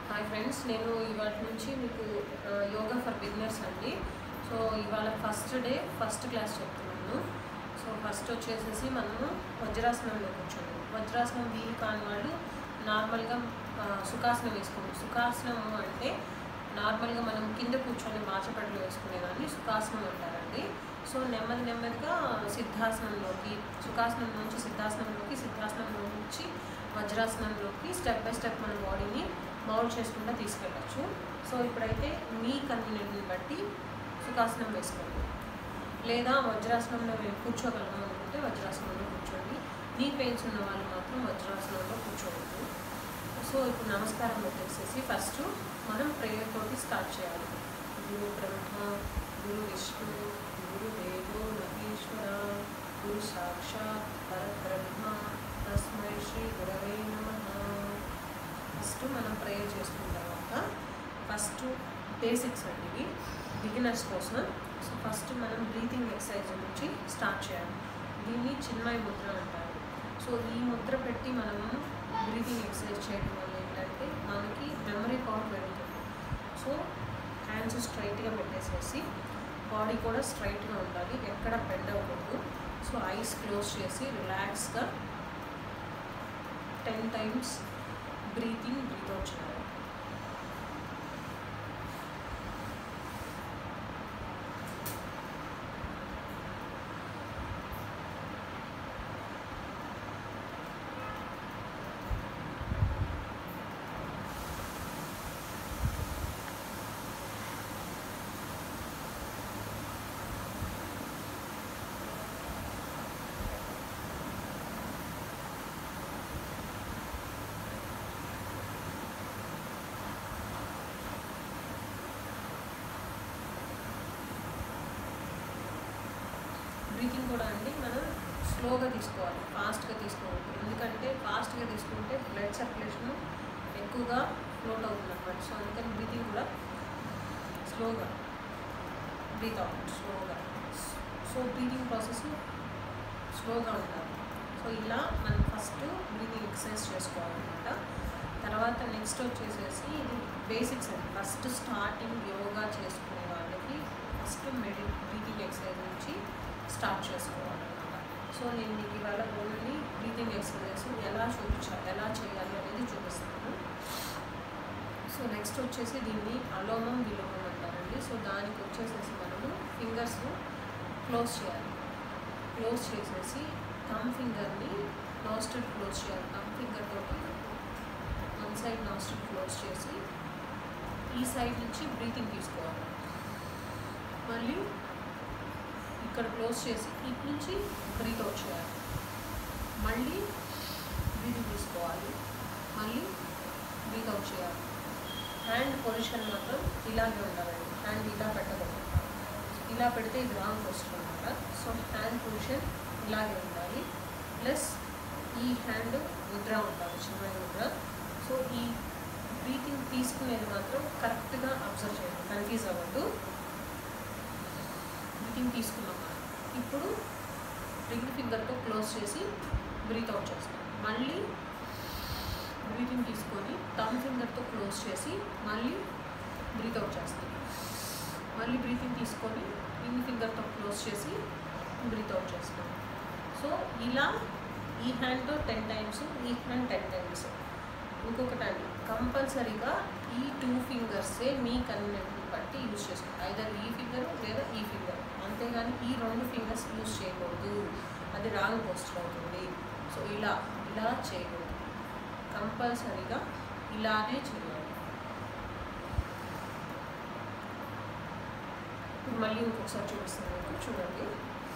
Hi friends నేను ఇవాళ నుంచి మీకు ఆ, యోగా ఫర్ బిగినర్స్ అండి సో ఇవాళ ఫస్ట్ డే ఫస్ట్ క్లాస్ చెప్తున్నాను సో ఫస్ట్ వచ్చేసేసి మనము వజ్రాసనంలో కూర్చోండి వజ్రాసనం వీలు కాని వాళ్ళు నార్మల్గా ఆ, సుఖాసనం వేసుకోండి సుఖాసనము అంటే నార్మల్గా మనం కింద కూర్చొని మాచపట్లు వేసుకునేదాన్ని సుఖాసనం అంటారండి సో నెమ్మది నెమ్మదిగా సిద్ధాసనంలోకి సుఖాసనం నుంచి సిద్ధాసనంలోకి సిద్ధాసనం నుంచి వజ్రాసనంలోకి స్టెప్ బై స్టెప్ మన బాడీని మౌల్డ్ చేసుకుంటూ తీసుకెళ్ళచ్చు సో ఇప్పుడైతే మీ కన్వీనియంట్ని బట్టి సుఖాసనం వేసుకోండి లేదా వజ్రాసనంలో మేము కూర్చోగలము అనుకుంటే వజ్రాసనంలో కూర్చోండి నీ పెయిన్స్ ఉన్న వాళ్ళు మాత్రం వజ్రాసనంలో కూర్చోవద్దు సో ఇప్పుడు నమస్కారం పెట్టేసేసి ఫస్ట్ మనం ప్రేయర్ తోటి స్టార్ట్ చేయాలి గురు బ్రహ్మ గురు విష్ణు గురు దేవో మహేశ్వర గురు సాక్షాత్ పరబ్రహ్మ తస్మై శ్రీ గురవే నమ ఫస్ట్ మనం ప్రేయర్ చేసుకున్న తర్వాత ఫస్ట్ బేసిక్స్ అండి ఇవి బిగినర్స్ కోసం సో ఫస్ట్ మనం బ్రీతింగ్ ఎక్సర్సైజ్ నుంచి స్టార్ట్ చేయాలి దీన్ని చిన్మయ ముద్ర అంటారు సో ఈ ముద్ర పెట్టి మనము బ్రీతింగ్ ఎక్సర్సైజ్ చేయడం వల్ల ఏంటంటే మనకి మెమరీ పవర్ పెరుగుతుంది సో హ్యాండ్స్ స్ట్రైట్గా పెట్టేసేసి బాడీ కూడా స్ట్రైట్గా ఉండాలి ఎక్కడ బెండ్ అవ్వకూడదు సో ఐస్ క్లోజ్ చేసి రిలాక్స్గా ten times breathing breath out చేయాలి బ్రీతింగ్ కూడా అండి మనం స్లోగా తీసుకోవాలి ఫాస్ట్గా తీసుకోవద్దు ఎందుకంటే ఫాస్ట్గా తీసుకుంటే బ్లడ్ సర్క్యులేషన్ ఎక్కువగా ఫ్లోట్ అవుతుంది అనమాట సో అందుకని బ్రీతింగ్ కూడా స్లోగా బ్రీత్ అవుట్ స్లోగా సో బ్రీతింగ్ ప్రాసెస్ స్లోగా ఉండాలి సో ఇలా మనం ఫస్ట్ బ్రీతింగ్ ఎక్సర్సైజ్ చేసుకోవాలన్నమాట తర్వాత నెక్స్ట్ వచ్చేసేసి ఇది బేసిక్స్ అండి ఫస్ట్ స్టార్టింగ్ యోగా చేసుకునే వాళ్ళకి ఫస్ట్ మెడి బ్రీతింగ్ ఎక్సర్సైజ్ నుంచి స్టార్ట్ చేసుకోవాలన్నమాట సో నేను మీకు ఇవాళ ఓన్లీ బ్రీతింగ్ ఎక్సర్సైజ్ ఎలా చూపించాలి ఎలా చేయాలి అనేది చూపిస్తాను సో నెక్స్ట్ వచ్చేసి దీన్ని అలోమం విలోమం అంటారండి సో దానికి వచ్చేసేసి మనము ఫింగర్స్ క్లోజ్ చేయాలి క్లోజ్ చేసేసి థమ్ ఫింగర్ని నాస్టల్ క్లోజ్ చేయాలి థమ్ ఫింగర్ తోటి వన్ సైడ్ నాస్టల్ క్లోజ్ చేసి ఈ సైడ్ నుంచి బ్రీతింగ్ తీసుకోవాలి మళ్ళీ ఇక్కడ క్లోజ్ చేసి ఇటు నుంచి బ్రీత్ అవుట్ చేయాలి మళ్ళీ బ్రీతింగ్ తీసుకోవాలి మళ్ళీ బ్రీత్ అవుట్ చేయాలి హ్యాండ్ పొజిషన్ మాత్రం ఇలాగే ఉండాలండి హ్యాండ్ ఇలా పెట్టకూడదు ఇలా పెడితే ఇది రాంగ్ పొజిషన్ అనమాట సో హ్యాండ్ పొజిషన్ ఇలాగే ఉండాలి ప్లస్ ఈ హ్యాండ్ ముద్ర ఉండాలి చిన్న ముద్ర సో ఈ బ్రీతింగ్ తీసుకునేది మాత్రం కరెక్ట్గా అబ్జర్వ్ చేయండి కన్ఫ్యూజ్ అవ్వద్దు బ్రీతింగ్ తీసుకున్నాం మనం ఇప్పుడు రింగ్ ఫింగర్తో క్లోజ్ చేసి బ్రీత్ అవుట్ చేస్తాం మళ్ళీ బ్రీతింగ్ తీసుకొని థమ్ ఫింగర్తో క్లోజ్ చేసి మళ్ళీ బ్రీత్ అవుట్ చేస్తాం మళ్ళీ బ్రీతింగ్ తీసుకొని రింగ్ ఫింగర్తో క్లోజ్ చేసి బ్రీత్ అవుట్ చేస్తాం సో ఇలా ఈ హ్యాండ్తో టెన్ టైమ్స్ ఈ హ్యాండ్ టెన్ టైమ్స్ ఇంకొకటి అండి కంపల్సరీగా ఈ టూ ఫింగర్సే మీ కన్వీనియంట్ని బట్టి యూజ్ చేసుకోండి ఐదర్ ఈ ఫింగర్ లేదా ఈ ఫింగర్ అంతేగాని ఈ రెండు ఫింగర్స్ యూజ్ చేయకూడదు అది రాంగ్ పోస్టర్ అవుతుంది సో ఇలా ఇలా చేయకూడదు కంపల్సరీగా ఇలానే చేయాలి ఇప్పుడు మళ్ళీ ఇంకొకసారి చూపిస్తాను మీకు చూడండి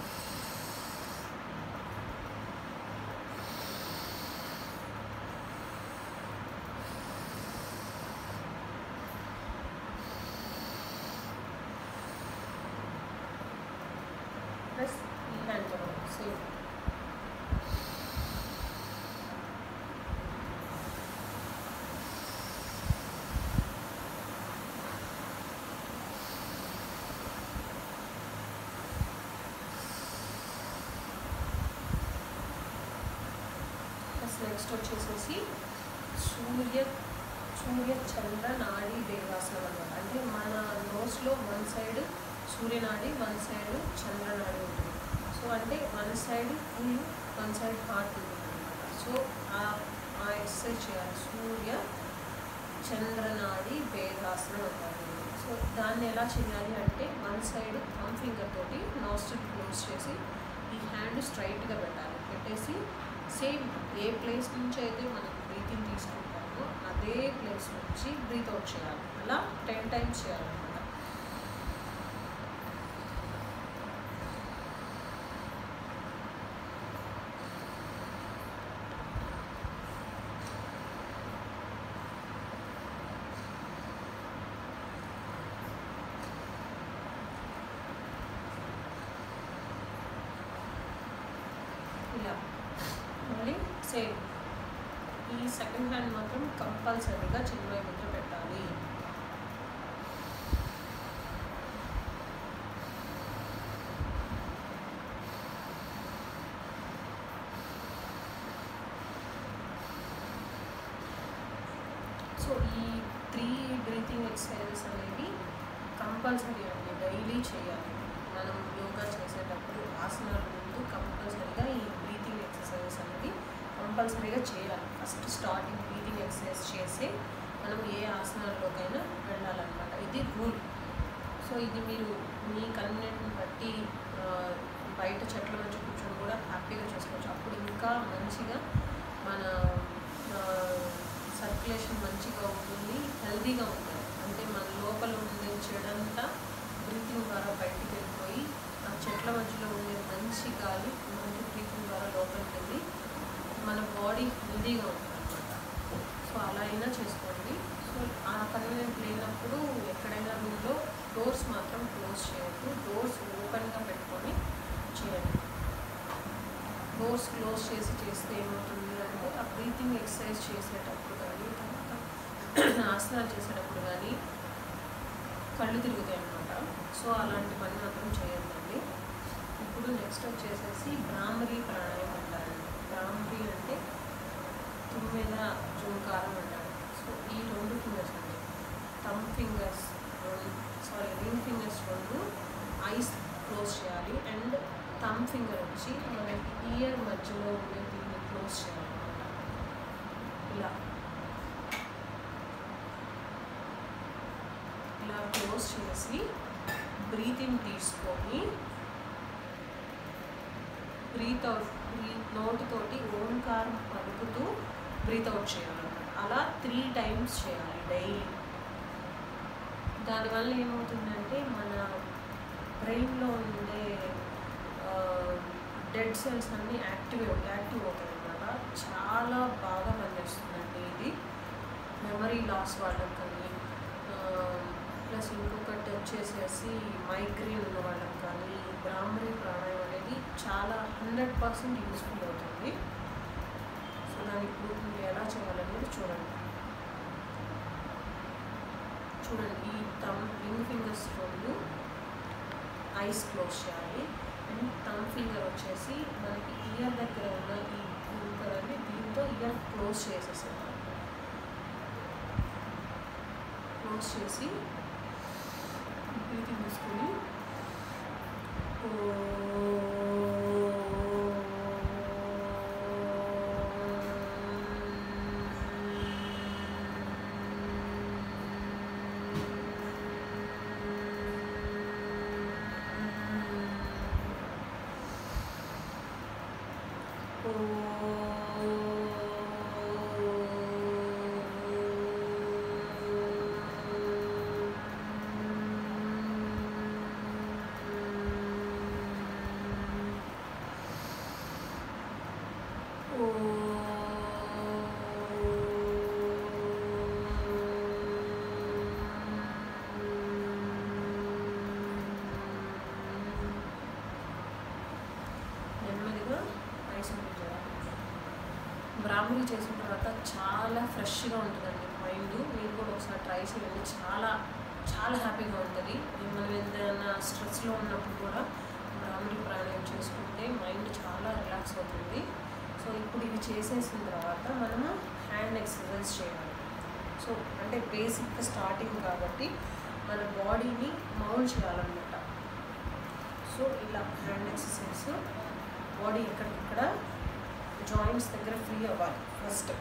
ప్లస్ ఈ హ్యాండ్ సేమ్ ప్లస్ నెక్స్ట్ వచ్చేసేసి సూర్య సూర్య చంద్ర నాడి దేవాసనం అనమాట అంటే మన నోస్లో వన్ సైడ్ సూర్యనాడి వన్ సైడ్ చంద్రనాడి ఉంటుంది సో అంటే one side full one side heart ఉంటుంది అనమాట సో ఆ ఆ ఎక్సర్సైజ్ చేయాలి సూర్య చంద్రనాడి భేదాసనం అంటారు దీన్ని. సో దాన్ని ఎలా చేయాలి అంటే వన్ సైడ్ థమ్ ఫింగర్ తోటి నాస్టిల్ క్లోజ్ చేసి ఈ హ్యాండ్ స్ట్రైట్గా పెట్టాలి పెట్టేసి సేమ్ ఏ ప్లేస్ నుంచి అయితే మనం బ్రీతింగ్ తీసుకుంటామో అదే ప్లేస్ నుంచి బ్రీత్ అవుట్ చేయాలి అలా టెన్ టైమ్స్ చేయాలన్నమాట ఇలా మళ్ళీ సేమ్ ఈ సెకండ్ హ్యాండ్ మాత్రం కంపల్సరీగా చిన్మయ ముద్ర పెట్టాలి సో ఈ త్రీ బ్రీతింగ్ ఎక్సర్సైజెస్ అనేవి కంపల్సరీ అండి డైలీ చేయాలి మనం యోగా చేసేటప్పుడు ఆసనాల ముందు కంపల్సరీగా ఈ బ్రీతింగ్ ఎక్సర్సైజెస్ అనేవి కంపల్సరీగా చేయాలి ఫస్ట్ స్టార్టింగ్ బ్రీతింగ్ ఎక్సర్సైజ్ చేసి మనం ఏ ఆసనాల్లోకైనా వెళ్ళాలన్నమాట ఇది రూల్ సో ఇది మీరు మీ కన్వీనియంట్ని బట్టి ఆ, బయట చెట్ల మధ్య కూర్చొని కూడా హ్యాపీగా చేసుకోవచ్చు అప్పుడు ఇంకా మంచిగా మన సర్క్యులేషన్ మంచిగా ఉంటుంది హెల్తీగా ఉంటుంది అంటే మన లోపల ఉండే చెడంతా బ్రీతింగ్ ద్వారా బయటికి వెళ్ళిపోయి ఆ చెట్ల మధ్యలో ఉండే మంచి గాలి మంచి బ్రీతింగ్ ద్వారా లోపలికి వెళ్ళి మన బాడీ హెల్తీగా ఉంటుంది అనమాట సో అలా అయినా చేసుకోండి సో ఆ కన్వీనియంట్ లేనప్పుడు ఎక్కడైనా రూమ్లో డోర్స్ మాత్రం క్లోజ్ చేయొద్దు డోర్స్ ఓపెన్గా పెట్టుకొని చేయండి డోర్స్ క్లోజ్ చేసి చేస్తే ఏమవుతుంది అంటే ఆ బ్రీతింగ్ ఎక్సర్సైజ్ చేసేటప్పుడు కానీ తర్వాత ఆసనాలు చేసేటప్పుడు కానీ కళ్ళు తిరుగుతాయి అన్నమాట సో అలాంటి పని మాత్రం చేయొద్దండి ఇప్పుడు నెక్స్ట్ వచ్చేసేసి భ్రామరి ప్రాణాయామం అంటారండి భ్రామరి అంటే తుమ్మెద జుంకారం అంటారు సో ఈ రెండు ఫింగర్స్ అండి thumb fingers sorry ring fingers రెండు ఐస్ క్లోజ్ చేయాలి అండ్ థమ్ ఫింగర్ వచ్చి మనకి ఇయర్ మధ్యలో ఉండే దీన్ని క్లోజ్ చేయాలన్నమాట ఇలా ఇలా క్లోజ్ చేసి బ్రీతింగ్ తీసుకొని బ్రీత్ అవుట్ బ్రీత్ నోటితోటి ఓంకారం పలుకుతూ బ్రీత్ అవుట్ చేయాలన్నమాట అలా త్రీ టైమ్స్ చేయాలి డైలీ దానివల్ల ఏమవుతుందంటే మన బ్రెయిన్లో ఉండే డెడ్ సెల్స్ అన్నీ యాక్టివ్ యాక్టివ్ అవుతాయి అన్నమాట చాలా బాగా పనిచేస్తుందండి ఇది మెమరీ లాస్ వాళ్ళకి కానీ ప్లస్ ఇంకొకటి వచ్చేసేసి మైగ్రేన్ ఉన్న వాళ్ళకి కానీ ఈ బ్రాహ్మణి ప్రాణాయామం అనేది చాలా హండ్రెడ్ పర్సెంట్ యూస్ఫుల్ అవుతుంది సో దాన్ని ఇప్పుడు మీరు ఎలా చేయాలనేది చూడండి చూడండి ఈ థమ్ రింగ్ ఫింగర్స్ రెండు ఐస్ క్లోజ్ చేయాలి అండ్ థమ్ ఫింగర్ వచ్చేసి మనకి ఇయర్ దగ్గర ఉన్న ఈ ఇది కదండి దీంతో ఇయర్ క్లోజ్ చేసేసాను క్లోజ్ చేసి బ్రీతింగ్ తీసుకొని నెమ్మదిగా ఐస్ చేయాలి బ్రాహ్మణి చేసిన తర్వాత చాలా ఫ్రెష్గా ఉంటుందండి మైండ్ మీరు కూడా ఒకసారి ట్రై చేయండి చాలా చాలా హ్యాపీగా ఉంటుంది మనం ఏదైనా స్ట్రెస్లో ఉన్నప్పుడు కూడా బ్రాహ్మణి ప్రాణాయామం చేసుకుంటే మైండ్ చాలా రిలాక్స్ అవుతుంది సో ఇప్పుడు ఇవి చేసేసిన తర్వాత మనము హ్యాండ్ ఎక్సర్సైజ్ చేయాలి సో అంటే బేసిక్ స్టార్టింగ్ కాబట్టి మన బాడీని మౌల్డ్ చేయాలన్నమాట సో ఇలా హ్యాండ్ ఎక్సర్సైజ్ బాడీ ఎక్కడికక్కడ జాయింట్స్ దగ్గర ఫ్రీ అవ్వాలి ఫస్ట్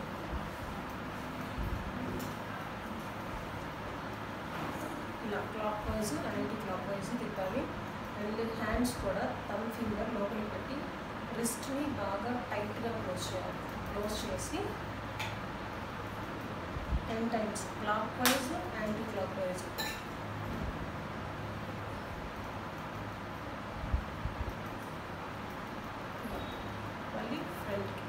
ఇలా clockwise anticlockwise తిప్పాలి అండ్ హ్యాండ్స్ కూడా థమ్ ఫింగర్ లోపల పెట్టి రిస్ట్ని బాగా టైట్గా క్లోజ్ చేయాలి క్లోజ్ చేసి ten times clockwise anticlockwise మళ్ళీ ఫ్రంట్కి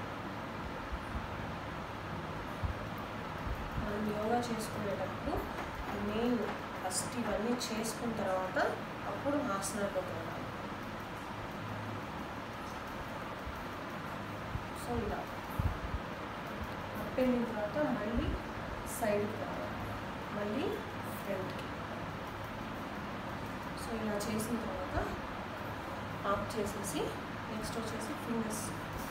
మనం యోగా చేసుకునేటప్పుడు మెయిన్ ఫస్ట్ ఇవన్నీ చేసుకున్న తర్వాత అప్పుడు ఆసనాల్లోకి వెళ్ళాలి సో ఇలా అప్ వెళ్ళిన తర్వాత మళ్ళీ సైడ్కి రావాలి మళ్ళీ ఫ్రంట్కి సో ఇలా చేసిన తర్వాత ఆఫ్ చేసేసి నెక్స్ట్ వచ్చేసి ఫింగర్స్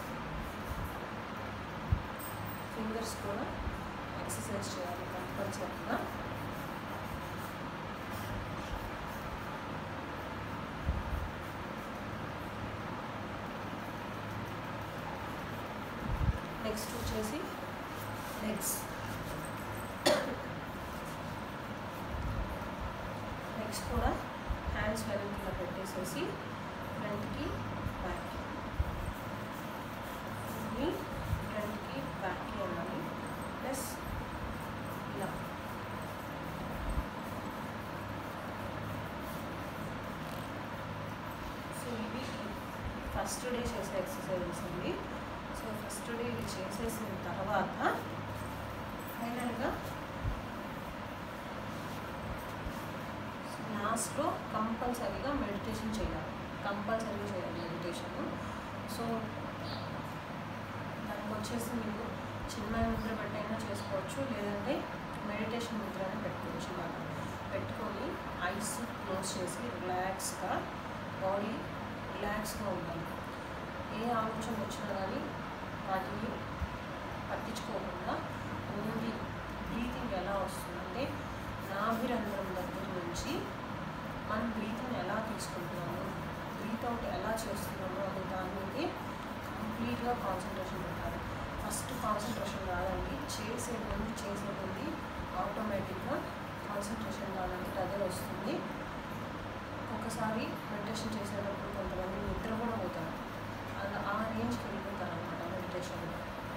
ఫింగర్స్ కూడా ఎక్సర్సైజ్ చేయాలి కంపల్సరీగా నెక్స్ట్ వచ్చేసి లెగ్స్ నెక్స్ట్ కూడా హ్యాండ్స్ వెనక్కి పెట్టేసేసి ఫ్రంట్కి బ్యాక్కి ఫ్రంట్కి బ్యాక్కి అనాలి ప్లస్ ఇలా సో ఇవి ఫస్ట్ డే చేసే ఎక్సర్సైజెస్ అండి సో ఫస్ట్ డే ఇది చేసేసిన తర్వాత ఫైనల్గా లాస్ట్లో కంపల్సరీగా మెడిటేషన్ చేయాలి కంపల్సరీగా చేయాలి మెడిటేషన్ సో దానికి వచ్చేసి మీకు చిన్న ముద్ర పెట్టైనా చేసుకోవచ్చు లేదంటే మెడిటేషన్ ముద్ర అయినా పెట్టుకోవచ్చు ఇలాగా పెట్టుకొని ఐస్ క్లోజ్ చేసి రిలాక్స్గా బాడీ రిలాక్స్గా ఉండాలి ఏ ఆలోచన వచ్చినా కానీ వాటిని పట్టించుకోకుండా ఓన్లీ బ్రీతింగ్ ఎలా వస్తుందంటే నాభిరంధ్రం దగ్గర నుంచి మనం బ్రీతింగ్ ఎలా తీసుకుంటున్నాము బ్రీత్ అవుట్ ఎలా చేస్తున్నాము అనే దాని మీద కంప్లీట్గా కాన్సన్ట్రేషన్ పెట్టాలి ఫస్ట్ కాన్సన్ట్రేషన్ రాదండి చేసే ముందు చేసే ముందు ఆటోమేటిక్గా కాన్సన్ట్రేషన్ రాదంటే అదే వస్తుంది ఒకసారి మెడిటేషన్ చేసేటప్పుడు కొంతమంది నిద్ర కూడా పోతారు అలా ఆ రేంజ్కి వెళ్ళిపోతారు అనమాట మెడిటేషన్లో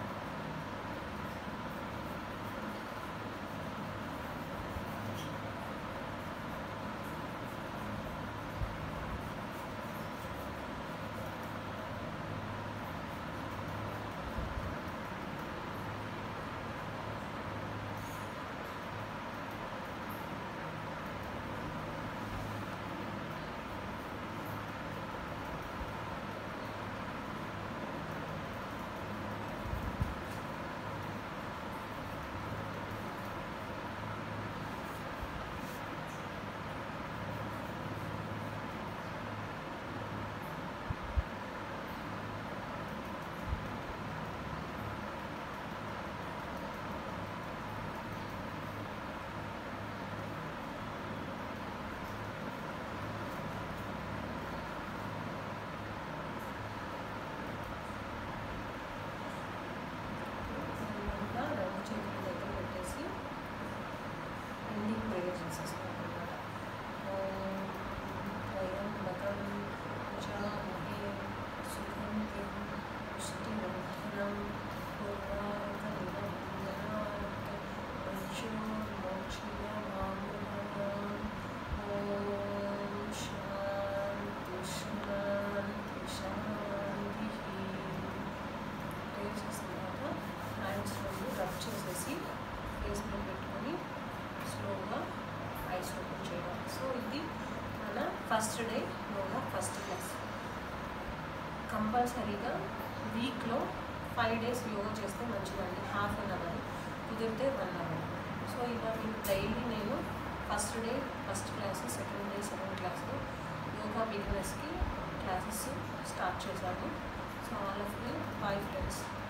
ఇంకా రెండు చేతుల దగ్గర పెట్టేసి ఎండింగ్ ప్రేయర్ చేసేస్తాం అనమాట త్రయం బకం జామహే సుఖం కిం పుష్టివర్ధనం ఓం శాంతి శాంతి శాంతి ప్రేయర్ చేసిన తర్వాత హ్యాండ్స్ రెండు రబ్ చేసేసి ఫేస్ మీద పెట్టుకొని స్లోగా ఐస్ ఓపెన్ చేయడం సో ఇది మన first day yoga first class కంపల్సరీగా వీక్లో ఫైవ్ డేస్ యోగా చేస్తే మంచిదండి హాఫ్ అన్ అవర్ కుదిరితే వన్ అవర్ సో ఇలా మీకు డైలీ నేను first day first class second day second క్లాస్లో యోగా బిగినర్స్కి క్లాసెస్ స్టార్ట్ చేశాను so all of you bye friends